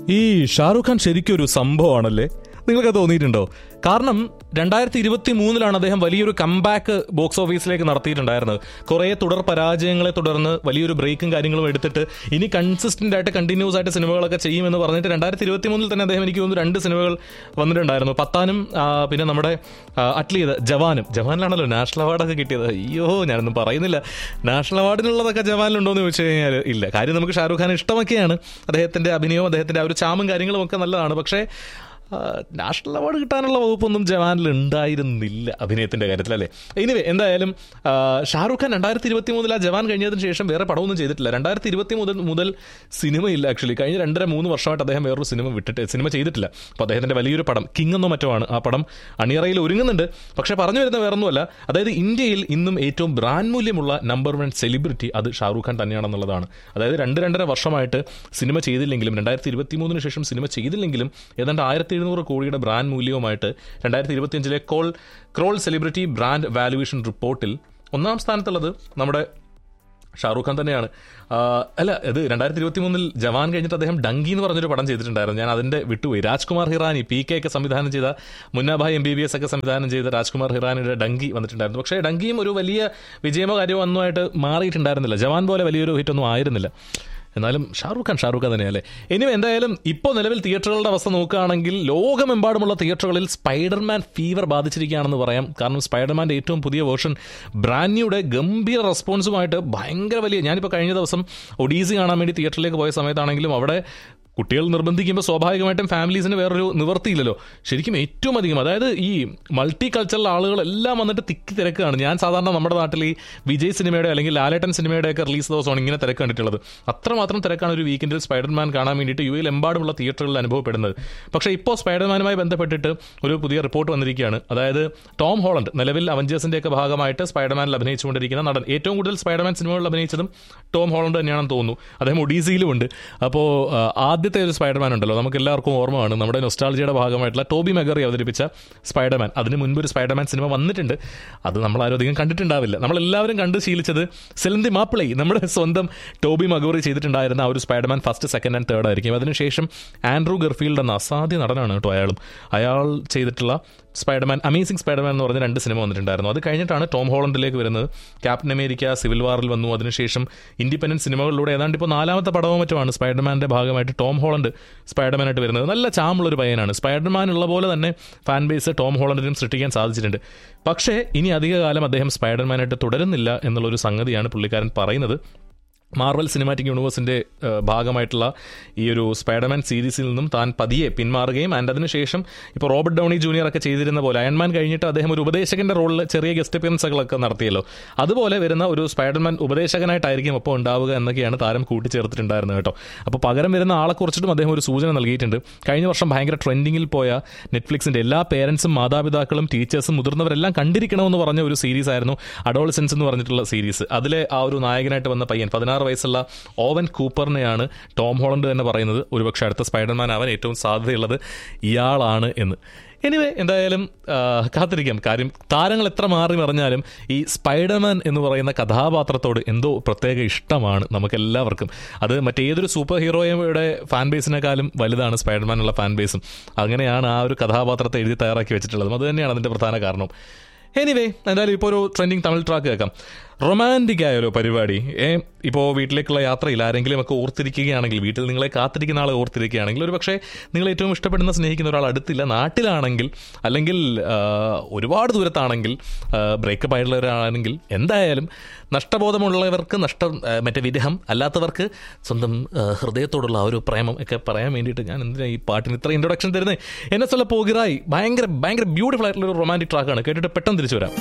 ഈ ഷാറുഖ് ഖാൻ ശരിക്കും ഒരു സംഭവമാണല്ലേ നിങ്ങൾക്ക് തോന്നിയിട്ടുണ്ടോ കാരണം രണ്ടായിരത്തി ഇരുപത്തി മൂന്നിലാണ് അദ്ദേഹം വലിയൊരു കംബാക്ക് ബോക്സ് ഓഫീസിലേക്ക് നടത്തിയിട്ടുണ്ടായിരുന്നത് കുറേ തുടർ പരാജയങ്ങളെ തുടർന്ന് വലിയൊരു ബ്രേക്കും കാര്യങ്ങളും എടുത്തിട്ട് ഇനി കൺസിസ്റ്റന്റ് ആയിട്ട് കണ്ടിന്യൂസ് ആയിട്ട് സിനിമകളൊക്കെ ചെയ്യുമെന്ന് പറഞ്ഞിട്ട് രണ്ടായിരത്തി ഇരുപത്തി മൂന്നിൽ തന്നെ അദ്ദേഹം എനിക്ക് തോന്നുന്നു രണ്ട് സിനിമകൾ വന്നിട്ടുണ്ടായിരുന്നു പത്താനും ആ, പിന്നെ നമ്മുടെ ആ, അറ്റ്ലി ചെയ്ത ജവാനും ജവാനിലാണല്ലോ നാഷണൽ അവാർഡൊക്കെ കിട്ടിയത് അയ്യോ ഞാനൊന്നും പറയുന്നില്ല നാഷണൽ അവാർഡിനുള്ളതൊക്കെ ജവാനിലുണ്ടോ എന്ന് ചോദിച്ചു കഴിഞ്ഞാൽ ഇല്ല കാര്യം നമുക്ക് ഷാരൂഖ് ഖാൻ ഇഷ്ടമൊക്കെയാണ് അദ്ദേഹത്തിന്റെ അഭിനയവും അദ്ദേഹത്തിന്റെ ആ ഒരു ചാമും കാര്യങ്ങളും ഒക്കെ നല്ലതാണ് പക്ഷേ ആ, നാഷണൽ അവാർഡ് കിട്ടാനുള്ള വകുപ്പൊന്നും ജവാനിൽ ഉണ്ടായിരുന്നില്ല അഭിനയത്തിന്റെ കാര്യത്തിൽ അല്ലേ എനിവേ എന്തായാലും ആ, ഷാറൂഖ് ഖാൻ രണ്ടായിരത്തി ഇരുപത്തി മൂന്നിൽ ആ ജവാൻ കഴിഞ്ഞതിന് ശേഷം വേറെ പടമൊന്നും ചെയ്തിട്ടില്ല രണ്ടായിരത്തി ഇരുപത്തി മുതൽ മുതൽ സിനിമയില്ല ആക്ച്വലി കഴിഞ്ഞ രണ്ടര മൂന്ന് വർഷമായിട്ട് അദ്ദേഹം വേറൊരു സിനിമ വിട്ടിട്ട് സിനിമ ചെയ്തിട്ടില്ല അപ്പോൾ അദ്ദേഹത്തിന്റെ വലിയൊരു പടം കിങ് എന്നോ മറ്റോ ആണ് ആ പടം അണിയറയിൽ ഒരുങ്ങുന്നുണ്ട് പക്ഷേ പറഞ്ഞു വരുന്ന വേറൊന്നുമല്ല അതായത് ഇന്ത്യയിൽ ഇന്നും ഏറ്റവും ബ്രാൻഡ് മൂല്യമുള്ള നമ്പർ വൺ സെലിബ്രിറ്റി അത് ഷാറൂഖ് ഖാൻ തന്നെയാണെന്നുള്ളതാണ് അതായത് രണ്ട് രണ്ടര വർഷമായിട്ട് സിനിമ ചെയ്തില്ലെങ്കിലും രണ്ടായിരത്തി ഇരുപത്തി മൂന്നിന് ശേഷം സിനിമ ചെയ്തില്ലെങ്കിലും ഏതാണ്ട് ആയിരത്തി എഴുന്നൂറ് കോടിയുടെ ബ്രാൻഡ് മൂല്യവുമായിട്ട് രണ്ടായിരത്തി ഇരുപത്തിയഞ്ചിലെ കോൾ ക്രോൾ സെലിബ്രിറ്റി ബ്രാൻഡ് വാല്യുവേഷൻ റിപ്പോർട്ടിൽ ഒന്നാം സ്ഥാനത്തുള്ളത് നമ്മുടെ ഷാറൂഖ് ഖാൻ തന്നെയാണ് ആ, അല്ല ഇത് രണ്ടായിരത്തി ഇരുപത്തി മൂന്നിൽ ജവാൻ കഴിഞ്ഞിട്ട് അദ്ദേഹം ഡങ്കി എന്ന് പറഞ്ഞൊരു പടം ചെയ്തിട്ടുണ്ടായിരുന്നു ഞാൻ അതിന്റെ വിട്ടുപോയി രാജ്കുമാർ ഹിറാനി പി കെ ഒക്കെ സംവിധാനം ചെയ്ത Munnabhai M B B S ഒക്കെ സംവിധാനം ചെയ്ത രാജ്കുമാർ ഹിറാനിയുടെ ഡങ്കി വന്നിട്ടുണ്ടായിരുന്നു പക്ഷേ ഡങ്കിയും ഒരു വലിയ വിജയമോ കാര്യമോ ഒന്നുമായിട്ട് മാറിയിട്ടുണ്ടായിരുന്നില്ല ജവാൻ പോലെ വലിയൊരു ഹിറ്റൊന്നും ആയിരുന്നില്ല എന്നാലും ഷാറൂഖ് ഖാൻ ഷാറൂഖ് ഖാൻ തന്നെയല്ലേ ഇനിയും എന്തായാലും ഇപ്പോൾ നിലവിൽ തിയേറ്ററുകളുടെ അവസ്ഥ നോക്കുകയാണെങ്കിൽ ലോകമെമ്പാടുമുള്ള തിയേറ്ററുകളിൽ സ്പൈഡർമാൻ ഫീവർ ബാധിച്ചിരിക്കുകയാണെന്ന് പറയാം കാരണം സ്പൈഡർമാൻ്റെ ഏറ്റവും പുതിയ വേർഷൻ ബ്രാൻഡ് ന്യൂയുടെ ഗംഭീര റെസ്പോൺസുമായിട്ട് ഭയങ്കര വലിയ ഞാനിപ്പോൾ കഴിഞ്ഞ ദിവസം ഒഡീസി കാണാൻ വേണ്ടി തിയേറ്ററിലേക്ക് പോയ സമയത്താണെങ്കിലും അവിടെ കുട്ടികൾ നിർബന്ധിക്കുമ്പോൾ സ്വാഭാവികമായിട്ടും ഫാമിലീസിന് വേറൊരു നിവർത്തിയില്ലല്ലോ ശരിക്കും ഏറ്റവും അധികം അതായത് ഈ മൾട്ടി കൾച്ചറൽ ആളുകളെല്ലാം വന്നിട്ട് തിക്കി തിരക്കാണ് ഞാൻ സാധാരണ നമ്മുടെ നാട്ടിൽ ഈ വിജയ് സിനിമയുടെ അല്ലെങ്കിൽ ലാലേട്ടൻ സിനിമയുടെ ഒക്കെ റിലീസ് ദിവസമാണ് ഇങ്ങനെ തിരക്ക് കണ്ടിട്ടുള്ളത് അത്രമാത്രം തിരക്കാണ് ഒരു വീക്കെൻഡിൽ സ്പൈഡർമാൻ കാണാൻ വേണ്ടിയിട്ട് യു എയിൽ എമ്പാടുമുള്ള തിയേറ്ററുകളിൽ അനുഭവപ്പെടുന്നത് പക്ഷേ ഇപ്പോൾ സ്പൈഡർമാനുമായി ബന്ധപ്പെട്ടിട്ട് ഒരു പുതിയ റിപ്പോർട്ട് വന്നിരിക്കുകയാണ് അതായത് ടോം ഹോളണ്ട് നിലവിൽ അവഞ്ചേഴ്സിന്റെ ഒക്കെ ഭാഗമായിട്ട് സ്പൈഡർമാനിൽ അഭിനയിച്ചുകൊണ്ടിരിക്കുന്ന നടൻ ഏറ്റവും കൂടുതൽ സ്പൈഡർമാൻ സിനിമകളിൽ അഭിനയിച്ചതും ടോം ഹോളണ്ട് തന്നെയാണെന്ന് തോന്നുന്നു അദ്ദേഹം ഒഡീസിയിലും ഉണ്ട് അപ്പോൾ ആദ്യത്തെ ഒരു സ്പൈഡർമാൻ ഉണ്ടല്ലോ നമുക്ക് എല്ലാവർക്കും ഓർമ്മയാണ് നമ്മുടെ നൊസ്റ്റാളജിയുടെ ഭാഗമായിട്ടുള്ള ടോബി മെഗറി അവതരിപ്പിച്ച സ്പൈഡർമാൻ അതിന് മുൻപ് ഒരു സ്പൈഡർമാൻ സിനിമ വന്നിട്ടുണ്ട് അത് നമ്മൾ ആരും അധികം കണ്ടിട്ടുണ്ടാവില്ല നമ്മളെല്ലാവരും കണ്ട് ശീലിച്ചത് സെലന്തി മാപ്പിളൈ നമ്മുടെ സ്വന്തം ടോബി മഗോറി ചെയ്തിട്ടുണ്ടായിരുന്ന ആ ഒരു Spider-Man first second and third ആയിരിക്കും അതിനുശേഷം ആൻഡ്രൂ ഗർഫീൽഡ് എന്ന അസാധ്യ നടനാണ് കേട്ടോ അയാളും അയാൾ ചെയ്തിട്ടുള്ള സ്പൈഡർമാൻ അമേസിംഗ് സ്പൈഡർമാൻ എന്ന് പറഞ്ഞ രണ്ട് സിനിമ വന്നിട്ടുണ്ടായിരുന്നു അത് കഴിഞ്ഞിട്ടാണ് ടോം ഹോളണ്ടിലേക്ക് വരുന്നത് ക്യാപ്റ്റൻ അമേരിക്ക സിവിൽ വാറിൽ വന്നു അതിനുശേഷം ഇൻഡിപെൻഡൻറ്റ് സിനിമകളിലൂടെ ഏതാണ്ട് ഇപ്പോൾ നാലാമത്തെ പടവോ മറ്റുമാണ് സ്പൈഡർമാൻ്റെ ഭാഗമായിട്ട് ടോം ഹോളണ്ട് സ്പൈഡർമാനായിട്ട് വരുന്നത് നല്ല ചാമുള്ളൊരു പയ്യനാണ് സ്പൈഡർമാൻ ഉള്ള പോലെ തന്നെ ഫാൻ ബേസ് ടോം ഹോളണ്ടിനും സൃഷ്ടിക്കാൻ സാധിച്ചിട്ടുണ്ട് പക്ഷേ ഇനി അധികകാലം അദ്ദേഹം സ്പൈഡർമാനായിട്ട് തുടരുന്നില്ല എന്നുള്ളൊരു സംഗതിയാണ് പുള്ളിക്കാരൻ പറയുന്നത് മാർവൽ സിനിമാറ്റിക് യൂണിവേഴ്സിന്റെ ഏഹ്, ഭാഗമായിട്ടുള്ള ഈ ഒരു സ്പൈഡർമാൻ സീരീസിൽ നിന്നും താൻ പതിയെ പിന്മാറുകയും ആൻഡ് അതിനുശേഷം ഇപ്പോൾ റോബർട്ട് ഡൗണി ജൂനിയർ ഒക്കെ ചെയ്തിരുന്ന പോലെ അയൺമാൻ കഴിഞ്ഞിട്ട് അദ്ദേഹം ഒരു ഉപദേശകന്റെ റോളിൽ ചെറിയ ഗസ്റ്റ് അപ്പിയൻസുകളൊക്കെ നടത്തിയല്ലോ അതുപോലെ വരുന്ന ഒരു സ്പൈഡർമാൻ ഉപദേശകനായിട്ടായിരിക്കും അപ്പോൾ ഉണ്ടാവുക എന്നൊക്കെയാണ് താരം കൂട്ടിച്ചേർത്തിട്ടുണ്ടായിരുന്നത് കേട്ടോ അപ്പോൾ പകരം വരുന്ന ആളെക്കുറിച്ചിട്ടും അദ്ദേഹം ഒരു സൂചന നൽകിയിട്ടുണ്ട് കഴിഞ്ഞ വർഷം ഭയങ്കര ട്രെൻഡിങ്ങിൽ പോയ നെറ്റ്ഫ്ലിക്സിന്റെ എല്ലാ പേരൻസും മാതാപിതാക്കളും ടീച്ചേഴ്സും മുതിർന്നവരെല്ലാം കണ്ടിരിക്കണമെന്ന് പറഞ്ഞ ഒരു സീരീസ് ആയിരുന്നു അഡോളസെൻസ് എന്ന് പറഞ്ഞിട്ടുള്ള സീരീസ് അതിലെ ആ ഒരു നായകനായിട്ട് വന്ന പയ്യൻ പതിനാറ് വയസ്സുള്ള ഓവൻ കൂപ്പറിനെയാണ് ടോം ഹോളണ്ട് തന്നെ പറയുന്നത് ഒരുപക്ഷെ അടുത്ത സ്പൈഡർമാൻ ആവാൻ ഏറ്റവും സാധ്യതയുള്ളത് ഇയാളാണ് എന്ന് എനിവേ എന്തായാലും ആ, കാത്തിരിക്കാം കാര്യം താരങ്ങൾ എത്ര മാറി മറിഞ്ഞാലും ഈ സ്പൈഡർമാൻ എന്ന് പറയുന്ന കഥാപാത്രത്തോട് എന്തോ പ്രത്യേക ഇഷ്ടമാണ് നമുക്കെല്ലാവർക്കും അത് മറ്റേതൊരു സൂപ്പർ ഹീറോയുടെ ഫാൻ ബേസിനേക്കാളും വലുതാണ് സ്പൈഡർമാൻ ഉള്ള ഫാൻ ബേസും അങ്ങനെയാണ് ആ ഒരു കഥാപാത്രത്തെ എഴുതി തയ്യാറാക്കി വെച്ചിട്ടുള്ളത് അത് തന്നെയാണ് അതിൻ്റെ പ്രധാന കാരണം എനിവേ എന്തായാലും ഇപ്പോൾ ഒരു ട്രെൻഡിങ് തമിഴ് ട്രാക്ക് കേൾക്കാം റൊമാൻറ്റിക് ആയാലോ പരിപാടി ഏ ഇപ്പോൾ വീട്ടിലേക്കുള്ള യാത്രയിൽ ആരെങ്കിലും ഒക്കെ ഓർത്തിരിക്കുകയാണെങ്കിൽ വീട്ടിൽ നിങ്ങളെ കാത്തിരിക്കുന്ന ആളെ ഓർത്തിരിക്കുകയാണെങ്കിൽ ഒരു പക്ഷേ നിങ്ങൾ ഏറ്റവും ഇഷ്ടപ്പെടുന്ന സ്നേഹിക്കുന്ന ഒരാൾ അടുത്തില്ല നാട്ടിലാണെങ്കിൽ അല്ലെങ്കിൽ ആ, ഒരുപാട് ദൂരത്താണെങ്കിൽ ബ്രേക്കപ്പ് ആയിട്ടുള്ള ഒരാളാണെങ്കിൽ എന്തായാലും നഷ്ടബോധമുള്ളവർക്ക് നഷ്ടം ആ, മറ്റേ വിരഹം അല്ലാത്തവർക്ക് സ്വന്തം ആ, ഹൃദയത്തോടുള്ള ആ ഒരു പ്രേമം ഒക്കെ പറയാൻ വേണ്ടിയിട്ട് ഞാൻ എന്തിനാ ഈ പാട്ടിന് ഇത്ര ഇൻട്രൊഡക്ഷൻ തരുന്നത് എന്നെ சொல்ல പോകിറായി ഭയങ്കര ഭയങ്കര ബ്യൂട്ടിഫുൾ ആയിട്ടുള്ള ഒരു റൊമാൻറ്റിക് ട്രാക്കാണ് കേട്ടിട്ട് പെട്ടെന്ന് തിരിച്ചു വരാം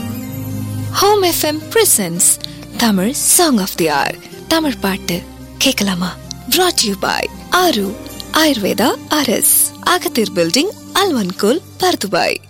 home FM presents Tamil song of the hour Tamil பாட்டு கேட்கலாமா brought யூ பாய் ஆரு ஆயுர்வேதா அரஸ் அகத்தீர் பில்டிங் அல்வன்கோல் பர்துபாய்